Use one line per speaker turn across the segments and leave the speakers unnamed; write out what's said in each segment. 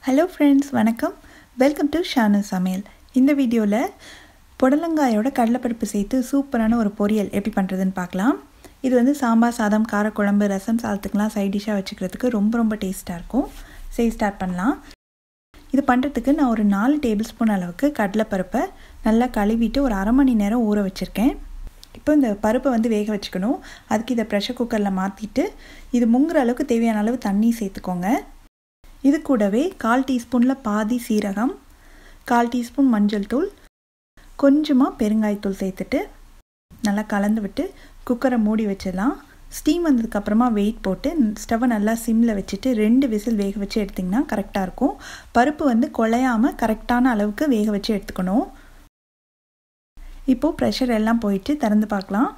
hello friends வணக்கம் welcome to Shanu சமையல் இந்த வீடியோவில் புடலங்காயோட கடலைப்பருப்பு சேர்த்து சூப்பரான ஒரு பொரியல் எப்படி பண்ணுறதுன்னு பார்க்கலாம் இது வந்து சாம்பார் சாதம் காரக்குழம்பு ரசம் சாதத்துக்கெலாம் சைட் டிஷ்ஷாக வச்சுக்கிறதுக்கு ரொம்ப ரொம்ப டேஸ்ட்டாக இருக்கும் சரி ஸ்டார்ட் பண்ணலாம் இது பண்ணுறதுக்கு நான் ஒரு நாலு டேபிள் ஸ்பூன் அளவுக்கு கடலைப்பருப்பை நல்லா கழுவிட்டு ஒரு அரை மணி நேரம் ஊற வச்சுருக்கேன் இப்போ இந்த பருப்பை வந்து வேக வச்சுக்கணும் அதுக்கு இதை ப்ரெஷர் குக்கரில் மாற்றிட்டு இது முங்குற அளவுக்கு தேவையான அளவு தண்ணி சேர்த்துக்கோங்க இது கூடவே கால் டீஸ்பூனில் பாதி சீரகம் கால் டீஸ்பூன் மஞ்சள் தூள் கொஞ்சமாக பெருங்காயத்தூள் சேர்த்துட்டு நல்லா கலந்து விட்டு குக்கரை மூடி வச்சிடலாம் ஸ்டீம் வந்ததுக்கப்புறமா வெயிட் போட்டு ஸ்டவ்வை நல்லா சிம்மில் வச்சுட்டு ரெண்டு விசில் வேக வச்சு எடுத்திங்கன்னா கரெக்டாக இருக்கும் பருப்பு வந்து குழையாமல் கரெக்டான அளவுக்கு வேக வச்சு எடுத்துக்கணும் இப்போது ப்ரெஷர் எல்லாம் போயிட்டு திறந்து பார்க்கலாம்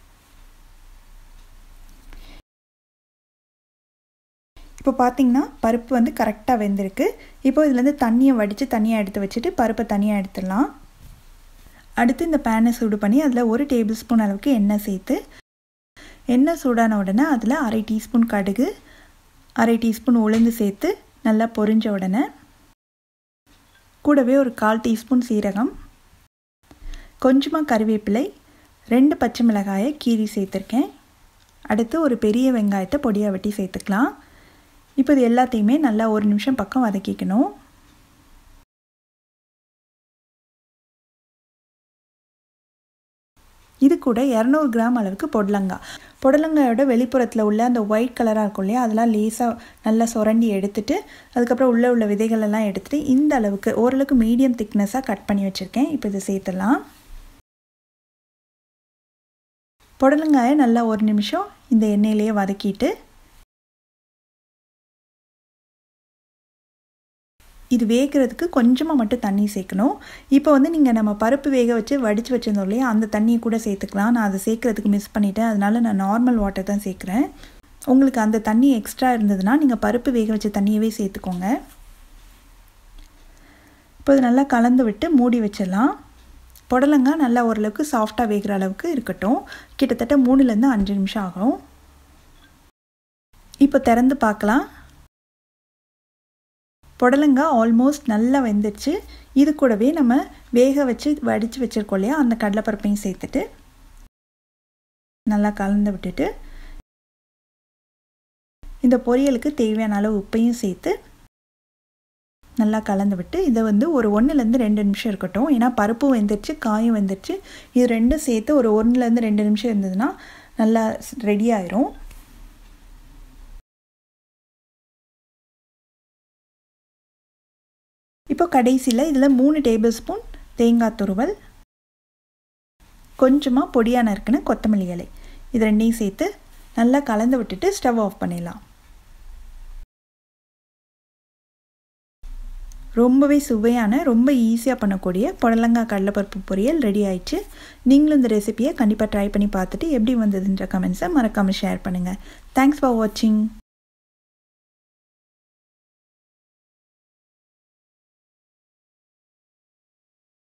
இப்போ பார்த்தீங்கன்னா பருப்பு வந்து கரெக்டாக வெந்திருக்கு இப்போ இதுலேருந்து தண்ணியை வடித்து தனியாக எடுத்து வச்சுட்டு பருப்பை தனியாக எடுத்துடலாம் அடுத்து இந்த பேனை சூடு பண்ணி அதில் ஒரு டேபிள் ஸ்பூன் அளவுக்கு எண்ணெய் சேர்த்து எண்ணெய் சூடான உடனே அதில் அரை டீஸ்பூன் கடுகு அரை டீஸ்பூன் உளுந்து சேர்த்து நல்லா பொரிஞ்ச உடனே கூடவே ஒரு கால் டீஸ்பூன் சீரகம் கொஞ்சமாக கருவேப்பிலை ரெண்டு பச்சை மிளகாயை கீரி சேர்த்துருக்கேன் அடுத்து ஒரு பெரிய வெங்காயத்தை பொடியாக வெட்டி சேர்த்துக்கலாம் இப்போ இது எல்லாத்தையுமே நல்லா ஒரு நிமிஷம் பக்கம் வதக்கிக்கணும் இது கூட இரநூறு கிராம் அளவுக்கு பொடலங்காய் பொடலங்காயோட வெளிப்புறத்தில் உள்ள அந்த ஒயிட் கலராக இருக்கும் இல்லையா அதெல்லாம் லேசாக நல்லா சுரண்டி எடுத்துட்டு அதுக்கப்புறம் உள்ளே உள்ள விதைகள் எல்லாம் எடுத்துகிட்டு இந்த அளவுக்கு ஓரளவுக்கு மீடியம் திக்னஸாக கட் பண்ணி வச்சுருக்கேன் இப்போ இதை சேர்த்துடலாம் புடலங்காயை நல்லா ஒரு நிமிஷம் இந்த எண்ணெயிலேயே வதக்கிட்டு இது வேகிறதுக்கு கொஞ்சமாக மட்டும் தண்ணி சேர்க்கணும் இப்போ வந்து நீங்கள் நம்ம பருப்பு வேக வச்சு வடித்து வச்சுருந்தோம் இல்லையா அந்த தண்ணியை கூட சேர்த்துக்கலாம் நான் அதை சேர்க்குறதுக்கு மிஸ் பண்ணிட்டேன் அதனால நான் நார்மல் வாட்டர் தான் சேர்க்குறேன் உங்களுக்கு அந்த தண்ணி எக்ஸ்ட்ரா இருந்ததுன்னா நீங்கள் பருப்பு வேக வச்ச தண்ணியவே சேர்த்துக்கோங்க இப்போ இது நல்லா கலந்து விட்டு மூடி வச்சிடலாம் புடலங்காய் நல்லா ஓரளவுக்கு சாஃப்டாக வேகிற அளவுக்கு இருக்கட்டும் கிட்டத்தட்ட மூணுலேருந்து அஞ்சு நிமிஷம் ஆகும் இப்போ திறந்து பார்க்கலாம் புடலங்காய் ஆல்மோஸ்ட் நல்லா வெந்துடுச்சு இது கூடவே நம்ம வேக வச்சு வடித்து வச்சுருக்கோம் இல்லையா அந்த கடலைப்பருப்பையும் சேர்த்துட்டு நல்லா கலந்து விட்டுட்டு இந்த பொரியலுக்கு தேவையான அளவு உப்பையும் சேர்த்து நல்லா கலந்து விட்டு இதை வந்து ஒரு ஒன்றுலேருந்து ரெண்டு நிமிஷம் இருக்கட்டும் ஏன்னா பருப்பும் வெந்துருச்சு காயும் வெந்துருச்சு இது ரெண்டும் சேர்த்து ஒரு ஒன்றுலேருந்து ரெண்டு நிமிஷம் இருந்ததுன்னா நல்லா ரெடி ஆயிரும் இப்போ கடைசியில் இதில் மூணு டேபிள் ஸ்பூன் தேங்காய் துருவல் கொஞ்சமாக பொடியான இருக்குன்னு கொத்தமல்லி இலை இது ரெண்டையும் சேர்த்து நல்லா கலந்து விட்டுட்டு ஸ்டவ் ஆஃப் பண்ணிடலாம் ரொம்பவே சுவையான ரொம்ப ஈஸியாக பண்ணக்கூடிய புடலங்காய் கடலைப்பருப்பு பொரியல் ரெடி ஆயிடுச்சு நீங்களும் இந்த ரெசிபியை கண்டிப்பாக ட்ரை பண்ணி பார்த்துட்டு எப்படி வந்ததுன்ற கமெண்ட்ஸை மறக்காமல் ஷேர் பண்ணுங்கள் தேங்க்ஸ் ஃபார் வாட்சிங்